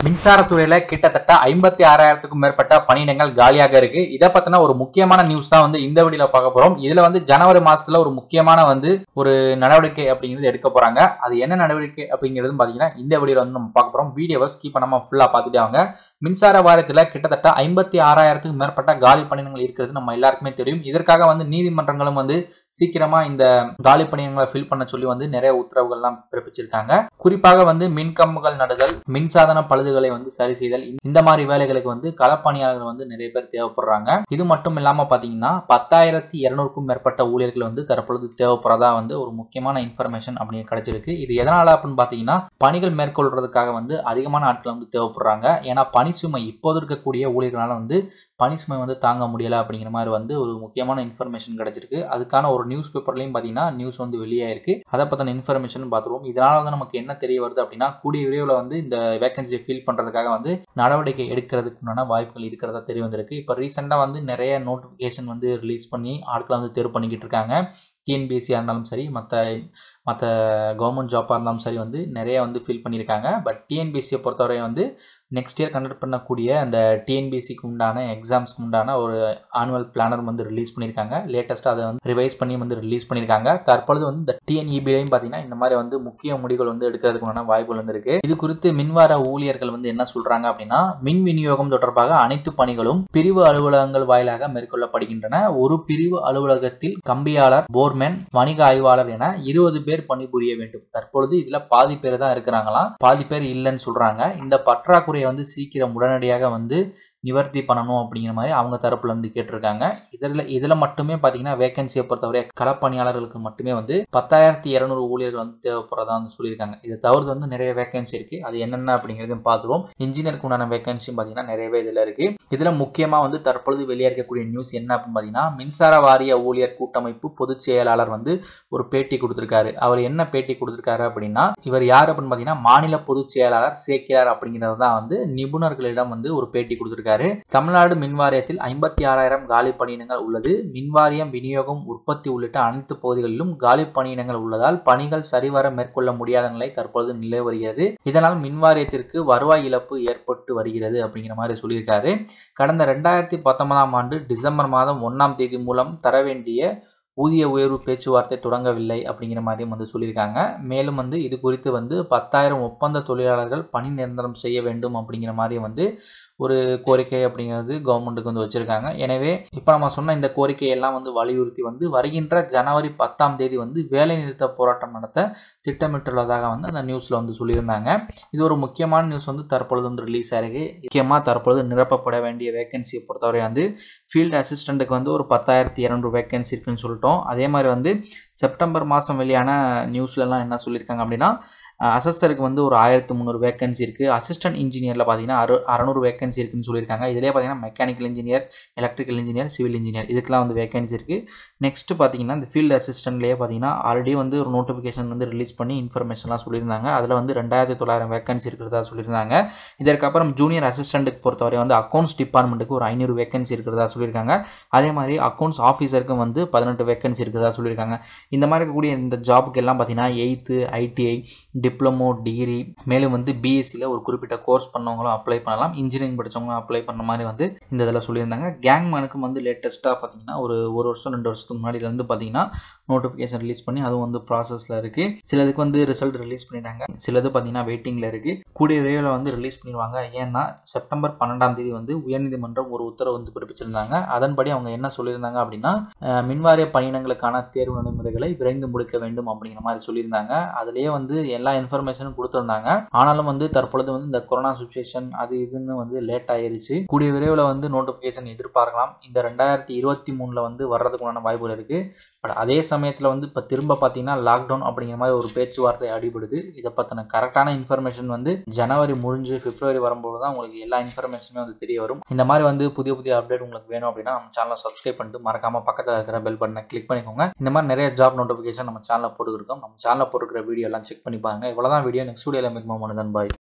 மின்சாரத்துறையில கிட்டத்தட்ட ஐம்பத்தி ஆறாயிரத்துக்கும் மேற்பட்ட பணியிடங்கள் காலியாக இருக்கு இதை பத்தின ஒரு முக்கியமான நியூஸ் தான் வந்து இந்த வீடியோல பார்க்க போறோம் இதுல வந்து ஜனவரி மாசத்துல ஒரு முக்கியமான வந்து ஒரு நடவடிக்கை அப்படிங்கிறது எடுக்க போறாங்க அது என்ன நடவடிக்கை அப்படிங்கிறது பாத்தீங்கன்னா இந்த வீடியோல வந்து நம்ம பார்க்க போறோம் வீடியோவை ஸ்கிப் பண்ணாம ஃபுல்லா பார்த்துட்டே வாங்க மின்சார வாரியத்துல கிட்டத்தட்ட ஐம்பத்தி ஆறாயிரத்துக்கும் மேற்பட்ட காலி பணியிடங்கள் இருக்கிறது நம்ம எல்லாருக்குமே தெரியும் இதற்காக வந்து நீதிமன்றங்களும் வந்து சீக்கிரமா இந்த காலி பணியிடங்களை ஃபில் பண்ண சொல்லி வந்து நிறைய உத்தரவுகள்லாம் பிறப்பிச்சிருக்காங்க குறிப்பாக வந்து மின்கம்புகள் நடுதல் மின்சாதன பழுதுகளை வந்து சரி செய்தல் இந்த மாதிரி வேலைகளுக்கு வந்து களப்பணியாளர்கள் வந்து நிறைய பேர் தேவைப்படுறாங்க இது மட்டும் இல்லாம பாத்தீங்கன்னா பத்தாயிரத்தி இருநூறுக்கும் மேற்பட்ட ஊழியர்கள் வந்து தற்பொழுது தேவைப்படுறதா வந்து ஒரு முக்கியமான இன்ஃபர்மேஷன் அப்படி கிடைச்சிருக்கு இது எதனால அப்படின்னு பாத்தீங்கன்னா பணிகள் மேற்கொள்றதுக்காக வந்து அதிகமான ஆட்கள் வந்து தேவைப்படுறாங்க ஏன்னா பணி சுமை இப்போது இருக்கக்கூடிய ஊழியர்களால வந்து பனி சுமை வந்து தாங்க முடியலை அப்படிங்கிற மாதிரி வந்து ஒரு முக்கியமான இன்ஃபர்மேஷன் கிடைச்சிருக்கு அதுக்கான ஒரு நியூஸ் பேப்பர்லையும் பார்த்தீங்கன்னா நியூஸ் வந்து வெளியாயிருக்கு அதை பற்றின இன்ஃபர்மேஷன் பார்த்துருவோம் இதனால் வந்து நமக்கு என்ன தெரிய வருது அப்படின்னா கூடிய விரைவில் வந்து இந்த வேகன்சியை ஃபில் பண்ணுறதுக்காக வந்து நடவடிக்கை எடுக்கிறதுக்கு உண்டான வாய்ப்புகள் இருக்கிறதா தெரிய வந்திருக்கு இப்போ ரீசெண்டாக வந்து நிறைய நோட்டிஃபிகேஷன் வந்து ரிலீஸ் பண்ணி ஆட்களை வந்து தேர்வு பண்ணிக்கிட்டு இருக்காங்க டிஎன்பிஎஸ்சியாக இருந்தாலும் சரி மற்ற மற்ற கவர்மெண்ட் ஜாப்பாக இருந்தாலும் சரி வந்து நிறைய வந்து ஃபில் பண்ணியிருக்காங்க பட் டிஎன்பிஎஸ்சியை பொறுத்தவரை வந்து நெக்ஸ்ட் இயர் கண்டக்ட் பண்ணக்கூடிய அந்த டிஎன்பிஎஸ்சிக்கு உண்டான எக்ஸாம்ஸ்க்கு உண்டான ஒரு ஆனுவல் பிளானர் வந்து ரிலீஸ் பண்ணியிருக்காங்க லேட்டஸ்ட்டாக அதை வந்து ரிவைஸ் பண்ணி வந்து ரிலீஸ் பண்ணியிருக்காங்க தற்பொழுது வந்து இந்த டிஎன்இபிலையும் பார்த்தீங்கன்னா இந்த மாதிரி வந்து முக்கிய முடிவுகள் வந்து எடுக்கிறதுக்கு உண்டான வாய்ப்புகள் வந்து இருக்கு இது குறித்து மின்வார ஊழியர்கள் வந்து என்ன சொல்றாங்க அப்படின்னா மின் விநியோகம் தொடர்பாக அனைத்து பணிகளும் பிரிவு அலுவலகங்கள் வாயிலாக மேற்கொள்ளப்படுகின்றன ஒரு பிரிவு அலுவலகத்தில் கம்பியாளர் போர்மேன் வணிக ஆய்வாளர் என இருபது பேர் பணிபுரிய வேண்டும் தற்பொழுது இதுல பாதி பேர் தான் இருக்கிறாங்களாம் பாதி பேர் இல்லைன்னு சொல்றாங்க இந்த பற்றாக்குறையை வந்து சீக்கிரம் உடனடியாக வந்து நிவர்த்தி பண்ணணும் அப்படிங்கிற மாதிரி அவங்க தரப்புல இருந்து கேட்டிருக்காங்க இதில் இதில் மட்டுமே பார்த்தீங்கன்னா வேகன்சியை பொறுத்தவரை களப்பணியாளர்களுக்கு மட்டுமே வந்து பத்தாயிரத்தி இரநூறு ஊழியர்கள் வந்து தேவைப்படுறதா வந்து சொல்லியிருக்காங்க இதை தவிர்த்து வந்து நிறைய வேகன்சி இருக்கு அது என்னென்ன அப்படிங்கிறதையும் பார்த்துருவோம் இன்ஜினியருக்கு உண்டான வேகன்சியும் பார்த்தீங்கன்னா நிறையவே இதில் இருக்கு இதில் முக்கியமாக வந்து தற்பொழுது வெளியாக இருக்கக்கூடிய நியூஸ் என்ன அப்படின்னு பார்த்தீங்கன்னா மின்சார வாரிய ஊழியர் கூட்டமைப்பு பொதுச் செயலாளர் வந்து ஒரு பேட்டி கொடுத்துருக்காரு அவர் என்ன பேட்டி கொடுத்துருக்காரு அப்படின்னா இவர் யார் அப்படின்னு பார்த்தீங்கன்னா மாநில பொதுச் செயலாளர் சேக்கியார் அப்படிங்கிறது தான் வந்து நிபுணர்களிடம் வந்து ஒரு பேட்டி கொடுத்துருக்காரு தமிழ்நாடு மின்வாரியத்தில் ஐம்பத்தி ஆறாயிரம் காலி பணியிடங்கள் உள்ளது மின்வாரியம் விநியோகம் உற்பத்தி உள்ளிட்ட அனைத்து பகுதிகளிலும் காலி பணியிடங்கள் உள்ளதால் பணிகள் சரிவர மேற்கொள்ள முடியாத நிலை தற்பொழுது நிலை வருகிறது இதனால் மின்வாரியத்திற்கு வருவாய் இழப்பு ஏற்பட்டு வருகிறது அப்படிங்கிற மாதிரி சொல்லியிருக்காரு கடந்த ரெண்டாயிரத்தி பத்தொன்பதாம் ஆண்டு டிசம்பர் மாதம் ஒன்றாம் தேதி மூலம் தர வேண்டிய ஊதிய உயர்வு பேச்சுவார்த்தை தொடங்கவில்லை அப்படிங்கிற மாதிரியும் வந்து சொல்லியிருக்காங்க மேலும் வந்து இது குறித்து வந்து பத்தாயிரம் ஒப்பந்த தொழிலாளர்கள் பணி நிரந்தரம் செய்ய வேண்டும் அப்படிங்கிற மாதிரி வந்து ஒரு கோரிக்கை அப்படிங்கிறது கவர்மெண்ட்டுக்கு வந்து வச்சுருக்காங்க எனவே இப்போ நம்ம சொன்ன இந்த கோரிக்கையெல்லாம் வந்து வலியுறுத்தி வந்து வருகின்ற ஜனவரி பத்தாம் தேதி வந்து வேலை நிறுத்த போராட்டம் நடத்த திட்டமிட்டுள்ளதாக வந்து அந்த நியூஸில் வந்து சொல்லியிருந்தாங்க இது ஒரு முக்கியமான நியூஸ் வந்து தற்பொழுது வந்து ரிலீஸ் ஆயிருக்கு முக்கியமாக தற்பொழுது நிரப்பப்பட வேண்டிய வேகன்சியை பொறுத்தவரை வந்து ஃபீல்டு அசிஸ்டண்ட்டுக்கு வந்து ஒரு பத்தாயிரத்தி இரநூறு வேகன்சி இருக்குன்னு சொல்லிட்டோம் அதே மாதிரி வந்து செப்டம்பர் மாதம் வெளியான நியூஸ்லலாம் என்ன சொல்லியிருக்காங்க அப்படின்னா அசஸருக்கு வந்து ஒரு ஆயிரத்து முந்நூறு வேகன்சி இருக்குது அசிஸ்டன்ட் இன்ஜினியரில் பார்த்தீங்கன்னா அறு அறநூறு வேகன்சி இருக்குன்னு சொல்லியிருக்காங்க இதிலே பார்த்தீங்கன்னா mechanical engineer electrical engineer civil engineer இதுக்கெலாம் வந்து வேகன்சி இருக்குது நெக்ஸ்ட் பார்த்தீங்கன்னா இந்த ஃபீல்டு அசிஸ்டன்ட்லேயே பார்த்தீங்கன்னா ஆல்ரெடி வந்து ஒரு நோட்டிஃபிகேஷன் வந்து ரிலீஸ் பண்ணி இன்ஃபர்மேஷன்லாம் சொல்லியிருந்தாங்க அதில் வந்து ரெண்டாயிரத்தி தொள்ளாயிரம் வேகன்சி இருக்கிறதா சொல்லியிருந்தாங்க இதற்கப்புறம் ஜூனியர் அசிஸ்டண்ட்டுக்கு பொறுத்தவரை வந்து அக்கௌண்ட்ஸ் டிபார்ட்மெண்ட்டுக்கு ஒரு ஐநூறு வேகன்சி இருக்கிறதா சொல்லியிருக்காங்க அதே மாதிரி அக்கௌண்ட்ஸ் ஆஃபீஸருக்கும் வந்து பதினெட்டு வேகன்சி இருக்கிறதா சொல்லியிருக்காங்க இந்த மாதிரி இருக்கக்கூடிய இந்த ஜாபுக்கு எல்லாம் பார்த்தீங்கன்னா எயித்து ஐடிஐ டிப்ளமோ டிகிரி மேலும் வந்து பிஎஸ்சியில் ஒரு குறிப்பிட்ட கோர்ஸ் பண்ணவங்களும் அப்ளை பண்ணலாம் இன்ஜினியரிங் படித்தவங்களும் அப்ளை பண்ண மாதிரி வந்து இந்த இதில் சொல்லியிருந்தாங்க கேங் மேனுக்கும் வந்து லேட்டஸ்ட்டாக பார்த்தீங்கன்னா ஒரு ஒரு வருஷம் ரெண்டு வருஷத்துக்கு முன்னாடியிலேருந்து பார்த்தீங்கன்னா நோட்டிஃபிகேஷன் ரிலீஸ் பண்ணி அதுவும் வந்து ப்ராசஸில் இருக்குது சிலதுக்கு வந்து ரிசல்ட் ரிலீஸ் பண்ணிட்டாங்க சிலது பார்த்தீங்கன்னா வெயிட்டிங்கில் இருக்குது கூடிய விரைவில் வந்து ரிலீஸ் பண்ணிடுவாங்க ஏன்னா செப்டம்பர் பன்னெண்டாம் தேதி வந்து உயர்நீதிமன்றம் ஒரு உத்தரவு வந்து பிறப்பிச்சிருந்தாங்க அதன்படி அவங்க என்ன சொல்லியிருந்தாங்க அப்படின்னா மின்வாரிய பணியிடங்களுக்கான தேர்வு நடைமுறைகளை விரைந்து முடிக்க வேண்டும் அப்படிங்கிற மாதிரி சொல்லியிருந்தாங்க அதுலேயே வந்து எல்லா இன்ஃபர்மேஷனும் கொடுத்துருந்தாங்க ஆனாலும் வந்து தற்பொழுது வந்து இந்த கொரோனா சுச்சுவேஷன் அது இதுன்னு வந்து லேட் ஆயிருச்சு கூடிய விரைவில் வந்து நோட்டிஃபிகேஷன் எதிர்பார்க்கலாம் இந்த ரெண்டாயிரத்தி இருபத்தி மூணில் வந்து வர்றதுக்குண்டான வாய்ப்புகள் இருக்குது பட் அதே சமயத்தில் வந்து இப்போ திரும்ப பார்த்தீங்கன்னா லாக்டவுன் அப்படிங்கிற மாதிரி ஒரு பேச்சுவார்த்தை அடிபடுது இதை பற்றின கரெக்டான இன்ஃபர்மேஷன் வந்து ஜனவரி முடிஞ்சு பிப்ரவரி வரும்போது தான் உங்களுக்கு எல்லா இன்ஃபர்மேஷனுமே வந்து தெரிய வரும் இந்த மாதிரி வந்து புதிய புதிய அப்டேட் உங்களுக்கு வேணும் அப்படின்னா நம்ம சேனலை சப்ஸ்கிரைப் பண்ணிட்டு மறக்காம பக்கத்தில் இருக்கிற பெல் பட்டனை கிளிக் பண்ணிக்கோங்க இந்த மாதிரி நிறைய ஜாப் நோட்டிஃபிகேஷன் நம்ம சேனலில் போட்டுருக்கோம் நம்ம சேனலில் போட்டுருக்கிற வீடியோ எல்லாம் செக் பண்ணி பாருங்க இவ்வளோதான் வீடியோ நெக்ஸ்ட் வீடியோவில் மிகவும் மனிதன் பாய்